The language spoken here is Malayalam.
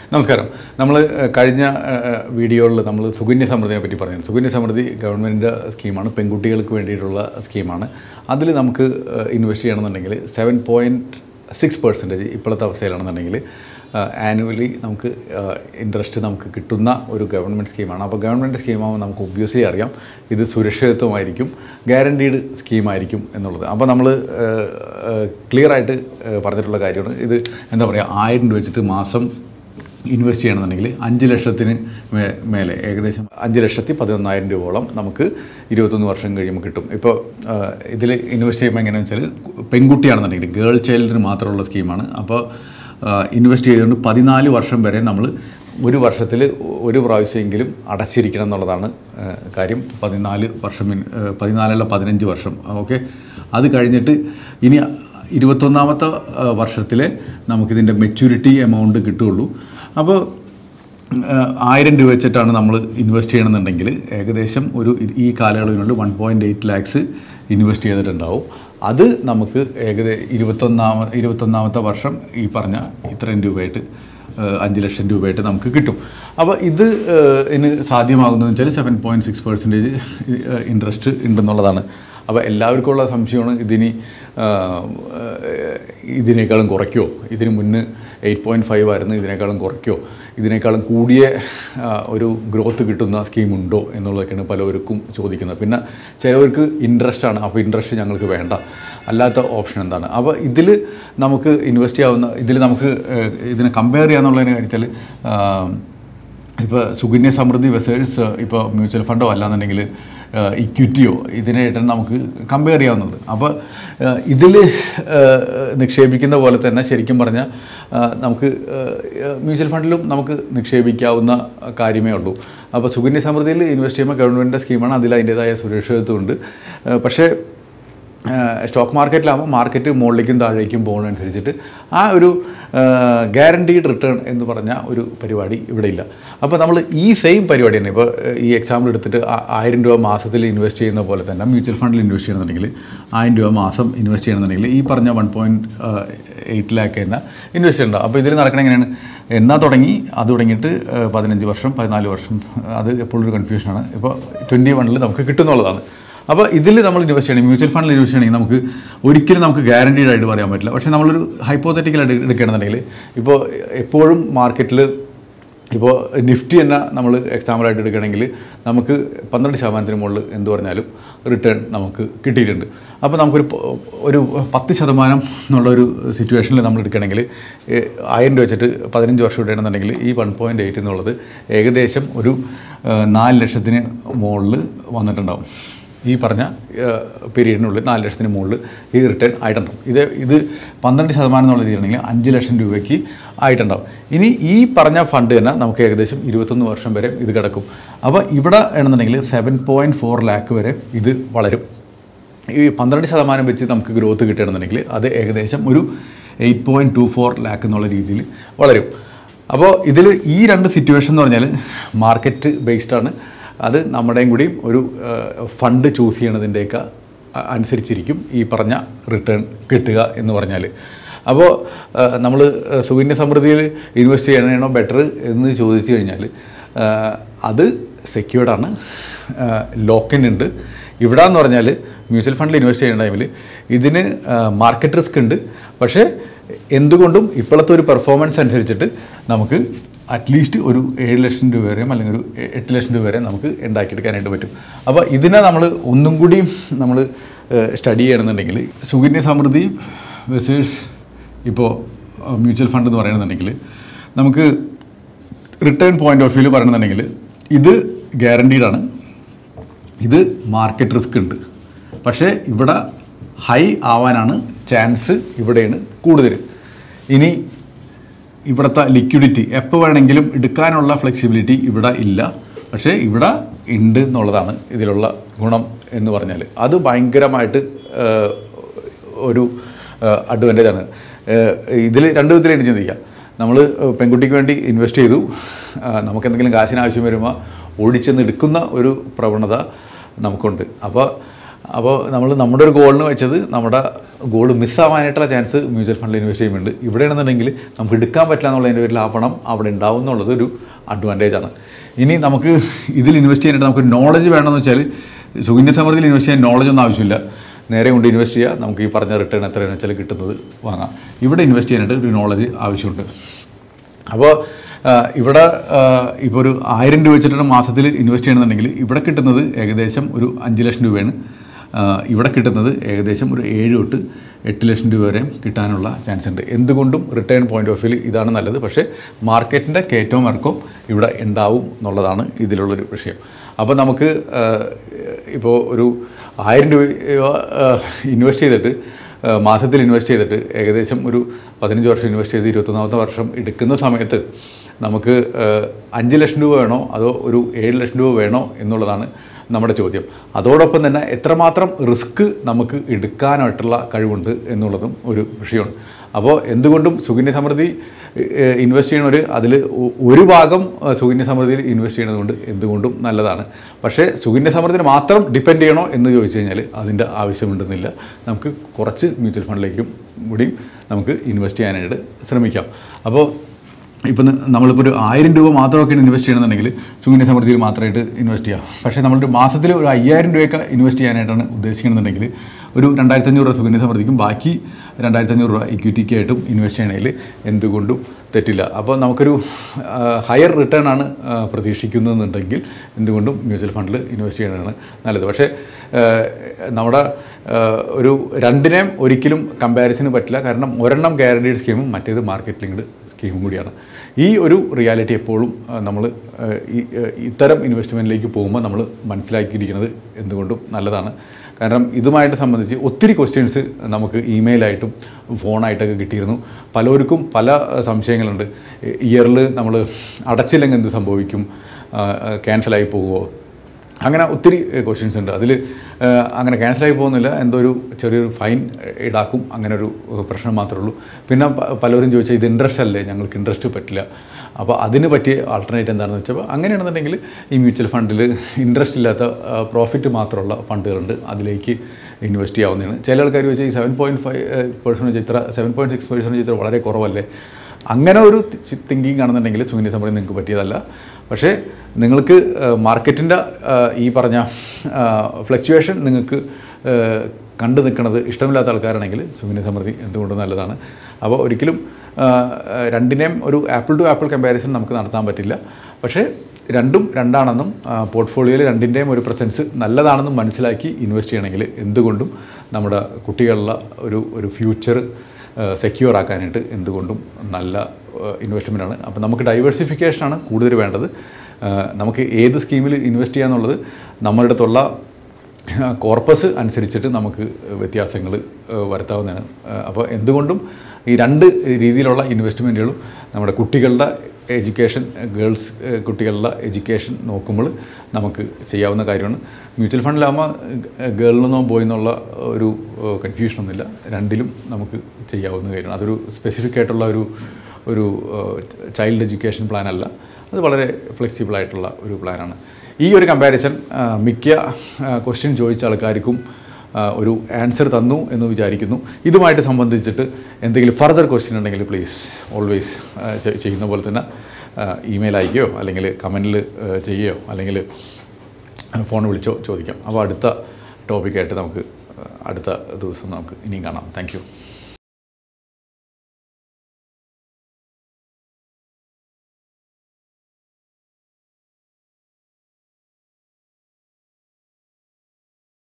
നമസ്കാരം നമ്മൾ കഴിഞ്ഞ വീഡിയോയിൽ നമ്മൾ സുകന്യ സമൃദ്ധിയെ പറ്റി പറഞ്ഞു സുകന്യ സമൃദ്ധി ഗവൺമെൻറ് സ്കീമാണ് പെൺകുട്ടികൾക്ക് വേണ്ടിയിട്ടുള്ള സ്കീമാണ് അതിൽ നമുക്ക് ഇൻവെസ്റ്റ് ചെയ്യണമെന്നുണ്ടെങ്കിൽ സെവൻ പോയിൻറ്റ് സിക്സ് പെർസെൻറ്റേജ് ഇപ്പോഴത്തെ അവസ്ഥയിലാണെന്നുണ്ടെങ്കിൽ ആനുവലി നമുക്ക് ഇൻട്രസ്റ്റ് നമുക്ക് കിട്ടുന്ന ഒരു ഗവൺമെൻറ് സ്കീമാണ് അപ്പോൾ ഗവൺമെൻറ് സ്കീമാകുമ്പോൾ നമുക്ക് ഒബ്വിയസ്ലി അറിയാം ഇത് സുരക്ഷിതത്വമായിരിക്കും ഗ്യാരണ്ടീഡ് സ്കീമായിരിക്കും എന്നുള്ളത് അപ്പോൾ നമ്മൾ ക്ലിയർ ആയിട്ട് പറഞ്ഞിട്ടുള്ള കാര്യമാണ് ഇത് എന്താ പറയുക ആയിരം രൂപ വെച്ചിട്ട് മാസം ഇൻവെസ്റ്റ് ചെയ്യണമെന്നുണ്ടെങ്കിൽ അഞ്ച് ലക്ഷത്തിന് മേ മേലെ ഏകദേശം അഞ്ച് ലക്ഷത്തി പതിനൊന്നായിരം രൂപയോളം നമുക്ക് ഇരുപത്തൊന്ന് വർഷം കഴിയുമ്പോൾ കിട്ടും ഇപ്പോൾ ഇതിൽ ഇൻവെസ്റ്റ് ചെയ്യുമ്പോൾ എങ്ങനെയാണെന്ന് വെച്ചാൽ പെൺകുട്ടിയാണെന്നുണ്ടെങ്കിൽ ഗേൾ ചൈൽഡിന് മാത്രമുള്ള സ്കീമാണ് അപ്പോൾ ഇൻവെസ്റ്റ് ചെയ്തുകൊണ്ട് പതിനാല് വർഷം വരെ നമ്മൾ ഒരു വർഷത്തിൽ ഒരു പ്രാവശ്യമെങ്കിലും അടച്ചിരിക്കണം എന്നുള്ളതാണ് കാര്യം പതിനാല് വർഷം പതിനാലല്ല പതിനഞ്ച് വർഷം ഓക്കെ അത് കഴിഞ്ഞിട്ട് ഇനി ഇരുപത്തൊന്നാമത്തെ വർഷത്തിൽ നമുക്കിതിൻ്റെ മെച്യൂരിറ്റി എമൗണ്ട് കിട്ടുകയുള്ളൂ അപ്പോൾ ആയിരം രൂപ വെച്ചിട്ടാണ് നമ്മൾ ഇൻവെസ്റ്റ് ചെയ്യണമെന്നുണ്ടെങ്കിൽ ഏകദേശം ഒരു ഈ കാലയളവിനുള്ളിൽ one point eight lakhs invest ചെയ്തിട്ടുണ്ടാവും അത് നമുക്ക് ഏകദേശം ഇരുപത്തൊന്നാമ ഇരുപത്തൊന്നാമത്തെ വർഷം ഈ പറഞ്ഞ ഇത്രയും രൂപയായിട്ട് അഞ്ച് ലക്ഷം രൂപയായിട്ട് നമുക്ക് കിട്ടും അപ്പോൾ ഇത് ഇതിന് സാധ്യമാകുന്നതെന്ന് വെച്ചാൽ seven point six percentage interest ഉണ്ടെന്നുള്ളതാണ് അപ്പോൾ എല്ലാവർക്കും ഉള്ള സംശയമാണ് ഇതിനി ഇതിനേക്കാളും കുറയ്ക്കുമോ ഇതിന് മുന്ന് എയ്റ്റ് പോയിൻറ്റ് ഫൈവ് ആയിരുന്നു ഇതിനേക്കാളും കുറയ്ക്കുമോ ഇതിനേക്കാളും കൂടിയ ഒരു ഗ്രോത്ത് കിട്ടുന്ന സ്കീം ഉണ്ടോ എന്നുള്ളതൊക്കെയാണ് പലവർക്കും ചോദിക്കുന്നത് പിന്നെ ചിലവർക്ക് ഇൻട്രസ്റ്റ് ആണ് അപ്പോൾ ഇൻട്രസ്റ്റ് ഞങ്ങൾക്ക് വേണ്ട അല്ലാത്ത ഓപ്ഷൻ എന്താണ് അപ്പോൾ ഇതിൽ നമുക്ക് ഇൻവെസ്റ്റ് ചെയ്യാവുന്ന ഇതിൽ നമുക്ക് ഇതിനെ കമ്പയർ ചെയ്യാന്നുള്ളതിനെ കാര്യത്തിൽ ഇപ്പോൾ സുകന്യ സമൃദ്ധി വെസേഴ്സ് ഇപ്പോൾ മ്യൂച്വൽ ഫണ്ടോ അല്ലാന്നുണ്ടെങ്കിൽ ഇക്വിറ്റിയോ ഇതിനായിട്ട് നമുക്ക് കമ്പയർ ചെയ്യാവുന്നത് അപ്പോൾ ഇതിൽ നിക്ഷേപിക്കുന്ന പോലെ തന്നെ ശരിക്കും പറഞ്ഞാൽ നമുക്ക് മ്യൂച്വൽ ഫണ്ടിലും നമുക്ക് നിക്ഷേപിക്കാവുന്ന കാര്യമേ ഉള്ളൂ അപ്പോൾ സുകന്യ സമൃദ്ധിയിൽ ഇൻവെസ്റ്റ് ചെയ്യുമ്പോൾ ഗവൺമെൻറ്റിൻ്റെ സ്കീമാണ് അതിൽ അതിൻ്റേതായ സുരക്ഷിതത്വമുണ്ട് പക്ഷേ സ്റ്റോക്ക് മാർക്കറ്റിലാകുമ്പോൾ മാർക്കറ്റ് മുകളിലേക്കും താഴേക്കും പോകുന്നതനുസരിച്ചിട്ട് ആ ഒരു ഗ്യാരണ്ടീഡ് റിട്ടേൺ എന്ന് പറഞ്ഞ ഒരു പരിപാടി ഇവിടെ ഇല്ല അപ്പോൾ നമ്മൾ ഈ സെയിം പരിപാടി തന്നെ ഇപ്പോൾ ഈ എക്സാമ്പിൾ എടുത്തിട്ട് ആയിരം രൂപ മാസത്തിൽ ഇൻവെസ്റ്റ് ചെയ്യുന്ന പോലെ തന്നെ മ്യൂച്വൽ ഫണ്ടിൽ ഇൻവെസ്റ്റ് ചെയ്യണമെന്നുണ്ടെങ്കിൽ ആയിരം രൂപ മാസം ഇൻവെസ്റ്റ് ചെയ്യണമെന്നുണ്ടെങ്കിൽ ഈ പറഞ്ഞ വൺ പോയിൻറ്റ് എയ്റ്റ് ലാക്ക് തന്നെ ഇൻവെസ്റ്റ് ചെയ്യണ്ട അപ്പോൾ ഇതിൽ നടക്കണം എങ്ങനെയാണ് എന്നാ തുടങ്ങി അത് തുടങ്ങിയിട്ട് പതിനഞ്ച് വർഷം പതിനാല് വർഷം അത് എപ്പോഴും ഒരു കൺഫ്യൂഷനാണ് ഇപ്പോൾ ട്വൻറ്റി വണ്ണിൽ നമുക്ക് കിട്ടുന്നുള്ളതാണ് അപ്പോൾ ഇതിൽ നമ്മൾ ഇൻവെസ്റ്റ് ചെയ്യണം മ്യൂച്വൽ ഫണ്ടിൽ ഇൻവെസ്റ്റ് ചെയ്യണമെങ്കിൽ നമുക്ക് ഒരിക്കലും നമുക്ക് ഗ്യാരണ്ടീഡ് ആയിട്ട് പറയാൻ പറ്റില്ല പക്ഷേ നമ്മളൊരു ഹൈപ്പോത്തറ്റിക്കലായിട്ട് എടുക്കുകയാണെന്നുണ്ടെങ്കിൽ ഇപ്പോൾ എപ്പോഴും മാർക്കറ്റിൽ ഇപ്പോൾ നിഫ്റ്റി തന്നെ നമ്മൾ എക്സാമ്പിളായിട്ട് എടുക്കുകയാണെങ്കിൽ നമുക്ക് പന്ത്രണ്ട് ശതമാനത്തിന് മുകളിൽ എന്ത് പറഞ്ഞാലും റിട്ടേൺ നമുക്ക് കിട്ടിയിട്ടുണ്ട് അപ്പോൾ നമുക്കൊരു ഒരു പത്ത് ശതമാനം എന്നുള്ളൊരു സിറ്റുവേഷനിൽ നമ്മൾ എടുക്കുകയാണെങ്കിൽ ആയിരം രൂപ വെച്ചിട്ട് പതിനഞ്ച് വർഷം ഇടുകയാണെന്നുണ്ടെങ്കിൽ ഈ വൺ പോയിൻറ്റ് എയ്റ്റ് എന്നുള്ളത് ഏകദേശം ഒരു നാല് ലക്ഷത്തിന് മുകളിൽ വന്നിട്ടുണ്ടാവും ഈ പറഞ്ഞ പീരീഡിനുള്ളിൽ നാല് ലക്ഷത്തിന് മുകളിൽ ഈ റിട്ടേൺ ആയിട്ടുണ്ടാവും ഇത് ഇത് പന്ത്രണ്ട് ശതമാനം എന്നുള്ള രീതിയിലാണെങ്കിൽ അഞ്ച് ലക്ഷം രൂപയ്ക്ക് ആയിട്ടുണ്ടാവും ഇനി ഈ പറഞ്ഞ ഫണ്ട് തന്നെ നമുക്ക് ഏകദേശം ഇരുപത്തൊന്ന് വർഷം വരെ ഇത് കിടക്കും അപ്പോൾ ഇവിടെ ആണെന്നുണ്ടെങ്കിൽ സെവൻ പോയിൻറ്റ് ഫോർ ലാക്ക് വരെ ഇത് വളരും ഈ പന്ത്രണ്ട് ശതമാനം വെച്ച് നമുക്ക് ഗ്രോത്ത് കിട്ടുകയാണെന്നുണ്ടെങ്കിൽ അത് ഏകദേശം ഒരു eight point two four lakh എന്നുള്ള രീതിയിൽ വളരും അപ്പോൾ ഇതിൽ ഈ രണ്ട് സിറ്റുവേഷൻ എന്ന് പറഞ്ഞാൽ മാർക്കറ്റ് ബേസ്ഡ് ആണ് അത് നമ്മുടെയും കൂടി ഒരു ഫണ്ട് ചൂസ് ചെയ്യണതിൻ്റെയൊക്കെ അനുസരിച്ചിരിക്കും ഈ പറഞ്ഞ റിട്ടേൺ കിട്ടുക എന്ന് പറഞ്ഞാൽ അപ്പോൾ നമ്മൾ സുകന്യ സമൃദ്ധിയിൽ ഇൻവെസ്റ്റ് ചെയ്യണോ ബെറ്റർ എന്ന് ചോദിച്ചു കഴിഞ്ഞാൽ അത് സെക്യൂർഡാണ് ലോക്കിൻ ഉണ്ട് ഇവിടെ എന്ന് പറഞ്ഞാൽ മ്യൂച്വൽ ഫണ്ടിൽ ഇൻവെസ്റ്റ് ചെയ്യുന്ന ടൈമിൽ ഇതിന് മാർക്കറ്റ് റിസ്ക് ഉണ്ട് പക്ഷേ എന്തുകൊണ്ടും ഇപ്പോഴത്തെ ഒരു പെർഫോമൻസ് അനുസരിച്ചിട്ട് നമുക്ക് അറ്റ്ലീസ്റ്റ് ഒരു ഏഴ് ലക്ഷം രൂപ വരെയും അല്ലെങ്കിൽ ഒരു എട്ട് ലക്ഷം രൂപ വരെ നമുക്ക് ഉണ്ടാക്കിയെടുക്കാനായിട്ട് പറ്റും അപ്പോൾ ഇതിനെ നമ്മൾ ഒന്നും കൂടിയും നമ്മൾ സ്റ്റഡി ചെയ്യണമെന്നുണ്ടെങ്കിൽ സുകന്യ സമൃദ്ധി വെസേഴ്സ് ഇപ്പോൾ മ്യൂച്വൽ ഫണ്ട് എന്ന് പറയുന്നുണ്ടെങ്കിൽ നമുക്ക് റിട്ടേൺ പോയിന്റ് ഓഫ് വ്യൂവിൽ പറയണമെന്നുണ്ടെങ്കിൽ ഇത് ഗ്യാരണ്ടീഡാണ് ഇത് മാർക്കറ്റ് റിസ്ക് ഉണ്ട് പക്ഷേ ഇവിടെ ഹൈ ആവാനാണ് ചാൻസ് ഇവിടെയാണ് കൂടുതൽ ഇനി ഇവിടുത്തെ ലിക്വിഡിറ്റി എപ്പോൾ വേണമെങ്കിലും എടുക്കാനുള്ള ഫ്ലെക്സിബിലിറ്റി ഇവിടെ ഇല്ല പക്ഷേ ഇവിടെ ഉണ്ട് എന്നുള്ളതാണ് ഇതിലുള്ള ഗുണം എന്ന് പറഞ്ഞാൽ അത് ഭയങ്കരമായിട്ട് ഒരു അഡ്വാൻറ്റേജ് ആണ് ഇതിൽ രണ്ട് വിധത്തിലാണ് ചിന്തിക്കുക നമ്മൾ പെൺകുട്ടിക്ക് വേണ്ടി ഇൻവെസ്റ്റ് ചെയ്തു നമുക്ക് എന്തെങ്കിലും കാശിന് ആവശ്യം വരുമ്പോൾ ഓടിച്ചെന്ന് എടുക്കുന്ന ഒരു പ്രവണത നമുക്കുണ്ട് അപ്പോൾ അപ്പോൾ നമ്മൾ നമ്മുടെ ഒരു ഗോളിന് വെച്ചത് നമ്മുടെ ഗോൾ മിസ്സാവാനായിട്ടുള്ള ചാൻസ് മ്യൂച്വൽ ഫണ്ടിൽ ഇൻവെസ്റ്റ് ചെയ്യുന്നുണ്ട് ഇവിടെയാണെന്നുണ്ടെങ്കിൽ നമുക്ക് എടുക്കാൻ പറ്റില്ല എന്നുള്ളതിൻ്റെ പേരിൽ ആ പണം അവിടെ ഉണ്ടാവും എന്നുള്ളത് ഒരു അഡ്വാൻറ്റേജ് ആണ് ഇനി നമുക്ക് ഇതിൽ ഇൻവെസ്റ്റ് ചെയ്യാനായിട്ട് നമുക്ക് നോളജ് വേണമെന്ന് വെച്ചാൽ സുകന്യ സമൃദ്ധിയിൽ ഇൻവെസ്റ്റ് ചെയ്യാൻ നോളജ് ഒന്നും ആവശ്യമില്ല നേരെ കൊണ്ട് ഇൻവെസ്റ്റ് ചെയ്യുക നമുക്ക് ഈ പറഞ്ഞ റിട്ടേൺ എത്രയാണെന്ന് വെച്ചാൽ കിട്ടുന്നത് വാങ്ങാം ഇവിടെ ഇൻവെസ്റ്റ് ചെയ്യാനായിട്ട് ഒരു നോളജ് ആവശ്യമുണ്ട് അപ്പോൾ ആ, ഇവിടെ ഇപ്പോൾ ഒരു ആയിരം രൂപ വെച്ചിട്ടാണ് മാസത്തിൽ ഇൻവെസ്റ്റ് ചെയ്യണമെന്നുണ്ടെങ്കിൽ ഇവിടെ കിട്ടുന്നത് ഏകദേശം ഒരു അഞ്ച് ലക്ഷം രൂപയാണ് ആ, ഇവിടെ കിട്ടുന്നത് ഏകദേശം ഒരു ഏഴ് തൊട്ട് എട്ട് ലക്ഷം രൂപ വരെ കിട്ടാനുള്ള ചാൻസ് ഉണ്ട് എന്തുകൊണ്ടും റിട്ടേൺ പോയിന്റ് ഓഫ് വ്യൂ ഇതാണ് നല്ലത് പക്ഷേ മാർക്കറ്റിൻ്റെ കയറ്റവും ഇറക്കവും ഇവിടെ ഉണ്ടാവും എന്നുള്ളതാണ് ഇതിലുള്ളൊരു വിഷയം അപ്പോൾ നമുക്ക് ഇപ്പോൾ ഒരു ആയിരം രൂപ ഇൻവെസ്റ്റ് ചെയ്തിട്ട് ആ, മാസത്തിൽ ഇൻവെസ്റ്റ് ചെയ്തിട്ട് ഏകദേശം ഒരു പതിനഞ്ച് വർഷം ഇൻവെസ്റ്റ് ചെയ്ത് ഇരുപത്തൊന്നാമത്തെ വർഷം എടുക്കുന്ന സമയത്ത് നമുക്ക് ആ, അഞ്ച് ലക്ഷം രൂപ വേണോ അതോ ഒരു ഏഴ് ലക്ഷം രൂപ വേണോ എന്നുള്ളതാണ് നമ്മുടെ ചോദ്യം അതോടൊപ്പം തന്നെ എത്രമാത്രം റിസ്ക് നമുക്ക് എടുക്കാനായിട്ടുള്ള കഴിവുണ്ട് എന്നുള്ളതും ഒരു വിഷയമാണ് അപ്പോൾ എന്തുകൊണ്ടും സുകന്യ സമൃദ്ധി ഇൻവെസ്റ്റ് ചെയ്യണവർ അതിൽ ഒരു ഭാഗം ആ, സുകന്യ സമൃദ്ധിയിൽ ഇൻവെസ്റ്റ് ചെയ്യുന്നത് കൊണ്ട് എന്തുകൊണ്ടും നല്ലതാണ് പക്ഷേ സുകന്യ സമൃദ്ധിന് മാത്രം ഡിപ്പെൻഡ് ചെയ്യണോ എന്ന് ചോദിച്ചു കഴിഞ്ഞാൽ അതിൻ്റെ ആവശ്യമുണ്ടെന്നില്ല നമുക്ക് കുറച്ച് മ്യൂച്വൽ ഫണ്ടിലേക്കും കൂടിയും നമുക്ക് ഇൻവെസ്റ്റ് ചെയ്യാനായിട്ട് ശ്രമിക്കാം അപ്പോൾ ഇപ്പം ന- നമ്മളിപ്പോൾ ഒരു ആയിരം രൂപ മാത്രമൊക്കെ ഇൻവെസ്റ്റ് ചെയ്യണമെന്നുണ്ടെങ്കിൽ സുകന്യ സമൃദ്ധിയിൽ മാത്രമായിട്ട് ഇൻവെസ്റ്റ് ചെയ്യാം പക്ഷേ നമ്മളൊരു മാസത്തിൽ ഒരു അയ്യായിരം രൂപയൊക്കെ ഇൻവെസ്റ്റ് ചെയ്യാനായിട്ടാണ് ഉദ്ദേശിക്കണമെന്നുണ്ടെങ്കിൽ ഒരു രണ്ടായിരത്തി അഞ്ഞൂറ് രൂപ സുകന്യ സമൃദ്ധിക്കും ബാക്കി രണ്ടായിരത്തി അഞ്ഞൂറ് രൂപ ഇക്വിറ്റിക്ക് ആയിട്ടും ഇൻവെസ്റ്റ് ചെയ്യണതിൽ എന്തുകൊണ്ടും തെറ്റില്ല അപ്പോൾ നമുക്കൊരു ഹയർ റിട്ടേൺ ആണ് ആ, പ്രതീക്ഷിക്കുന്നതെന്നുണ്ടെങ്കിൽ എന്തുകൊണ്ടും മ്യൂച്വൽ ഫണ്ടിൽ ഇൻവെസ്റ്റ് ചെയ്യണതാണ് നല്ലത് പക്ഷേ ആ, നമ്മുടെ ആ, ഒരു രണ്ടിനെയും ഒരിക്കലും കമ്പാരിസന് പറ്റില്ല കാരണം ഒരെണ്ണം ഗ്യാരണ്ടീഡ് സ്കീമും മറ്റേത് മാർക്കറ്റ് ലിങ്ക്ഡ് സ്കീമും കൂടിയാണ് ഈ ഒരു റിയാലിറ്റി എപ്പോഴും നമ്മൾ ഈ ആ, ഇത്തരം ഇൻവെസ്റ്റ്മെൻറ്റിലേക്ക് പോകുമ്പോൾ നമ്മൾ മനസ്സിലാക്കിയിരിക്കുന്നത് എന്തുകൊണ്ടും നല്ലതാണ് കാരണം ഇതുമായിട്ട് സംബന്ധിച്ച് ഒത്തിരി ക്വസ്റ്റ്യൻസ് നമുക്ക് ഇമെയിലായിട്ടും ഫോണായിട്ടൊക്കെ കിട്ടിയിരുന്നു പലർക്കും പല അഹ്, സംശയങ്ങളുണ്ട് ഇയറിൽ നമ്മൾ അടച്ചില്ലെങ്കിൽ എന്ത് സംഭവിക്കും ക്യാൻസലായി പോകുമോ അങ്ങനെ ഒത്തിരി ക്വസ്റ്റ്യൻസ് ഉണ്ട് അതിൽ അങ്ങനെ ക്യാൻസലായി പോകുന്നില്ല എന്തോ ഒരു ചെറിയൊരു ഫൈൻ ഈടാക്കും അങ്ങനെ ഒരു ഏഹ്, പ്രശ്നം മാത്രമേ ഉള്ളൂ പിന്നെ പ- പലരും ചോദിച്ചാൽ ഇത് ഇൻട്രസ്റ്റ് അല്ലേ ഞങ്ങൾക്ക് ഇൻട്രസ്റ്റ് പറ്റില്ല അപ്പോൾ അതിന് പറ്റിയ ആൾട്ടർനേറ്റ് എന്താണെന്ന് വെച്ചപ്പോൾ അങ്ങനെയാണെന്നുണ്ടെങ്കിൽ ഈ മ്യൂച്വൽ ഫണ്ടിൽ ഇൻട്രസ്റ്റ് ഇല്ലാത്ത പ്രോഫിറ്റ് മാത്രമുള്ള ഫണ്ടുകളുണ്ട് അതിലേക്ക് ഇൻവെസ്റ്റ് ചെയ്യാവുന്നതാണ് ചില ആൾക്കാർ ചോദിച്ചാൽ ഈ സെവൻ പോയിൻറ്റ് ഫൈവ് പെർസെൻറ്റേജ് ഇത്ര സെവൻ പോയിൻറ്റ് സിക്സ് പെർസെൻറ്റേജ് ഇത്ര വളരെ കുറവല്ലേ അങ്ങനെ ഒരു തിങ്കിങ് ആണെന്നുണ്ടെങ്കിൽ സുഗന്യ സമൃദ്ധി നിങ്ങൾക്ക് പറ്റിയതല്ല പക്ഷേ നിങ്ങൾക്ക് മാർക്കറ്റിൻ്റെ ഈ പറഞ്ഞ ഫ്ലക്ച്വേഷൻ നിങ്ങൾക്ക് ആ, കണ്ടു നിൽക്കുന്നത് ഇഷ്ടമില്ലാത്ത ആൾക്കാരാണെങ്കിൽ സുഗന്യ സമൃദ്ധി എന്തുകൊണ്ടും നല്ലതാണ് അപ്പോൾ ഒരിക്കലും ആ, രണ്ടിനെയും ഒരു ആപ്പിൾ ടു ആപ്പിൾ കമ്പാരിസൺ നമുക്ക് നടത്താൻ പറ്റില്ല പക്ഷേ രണ്ടും രണ്ടാണെന്നും പോർട്ട്ഫോളിയോയിൽ രണ്ടിൻ്റെയും ഒരു പ്രസൻസ് നല്ലതാണെന്നും മനസ്സിലാക്കി ഇൻവെസ്റ്റ് ചെയ്യണമെങ്കിൽ എന്തുകൊണ്ടും നമ്മുടെ കുട്ടികളുടെ ഒരു ഒരു ഫ്യൂച്ചർ സെക്യൂർ ആക്കാനായിട്ട് എന്തുകൊണ്ടും നല്ല ഇൻവെസ്റ്റ്മെൻറ്റാണ് അപ്പോൾ നമുക്ക് ഡൈവേഴ്സിഫിക്കേഷനാണ് കൂടുതൽ വേണ്ടത് ആ, നമുക്ക് ഏത് സ്കീമിൽ ഇൻവെസ്റ്റ് ചെയ്യാന്നുള്ളത് നമ്മുടെ അടുത്തുള്ള കോർപ്പസ് അനുസരിച്ചിട്ട് നമുക്ക് വ്യത്യാസങ്ങൾ വരുത്താവുന്നതാണ് ആ, അപ്പോൾ എന്തുകൊണ്ടും ഈ രണ്ട് രീതിയിലുള്ള ഇൻവെസ്റ്റ്മെൻറ്റുകളും നമ്മുടെ കുട്ടികളുടെ എഡ്യൂക്കേഷൻ ഗേൾസ് ഏഹ്, കുട്ടികളുടെ എഡ്യൂക്കേഷൻ നോക്കുമ്പോൾ നമുക്ക് ചെയ്യാവുന്ന കാര്യമാണ് മ്യൂച്വൽ ഫണ്ടിലാകുമ്പോൾ ഗേളിൽ ബോയ് എന്നുള്ള ഒരു കൺഫ്യൂഷനൊന്നുമില്ല രണ്ടിലും നമുക്ക് ചെയ്യാവുന്ന കാര്യമാണ് അതൊരു സ്പെസിഫിക് ആയിട്ടുള്ള ഒരു ഒരു ചൈൽഡ് എഡ്യൂക്കേഷൻ പ്ലാൻ അല്ല അത് വളരെ ഫ്ലെക്സിബിൾ ആയിട്ടുള്ള ഒരു പ്ലാനാണ് ഈ ഒരു കമ്പാരിസൺ മിക്ക ക്വസ്റ്റ്യൻ ചോദിച്ച ആൾക്കാർക്കും ആ, ഒരു ആൻസർ തന്നു എന്ന് വിചാരിക്കുന്നു ഇതുമായിട്ട് സംബന്ധിച്ചിട്ട് എന്തെങ്കിലും ഫർദർ ക്വസ്റ്റ്യൻ ഉണ്ടെങ്കിൽ പ്ലീസ് ഓൾവേസ് ചെയ്യുന്ന പോലെ തന്നെ ഇമെയിൽ അയക്കുകയോ അല്ലെങ്കിൽ കമൻറ്റിൽ ചെയ്യുകയോ അല്ലെങ്കിൽ ഫോൺ വിളിച്ചോ ചോദിക്കാം അപ്പോൾ അടുത്ത ടോപ്പിക്കായിട്ട് നമുക്ക് ആ, അടുത്ത ദിവസം നമുക്ക് ഇനിയും കാണാം താങ്ക്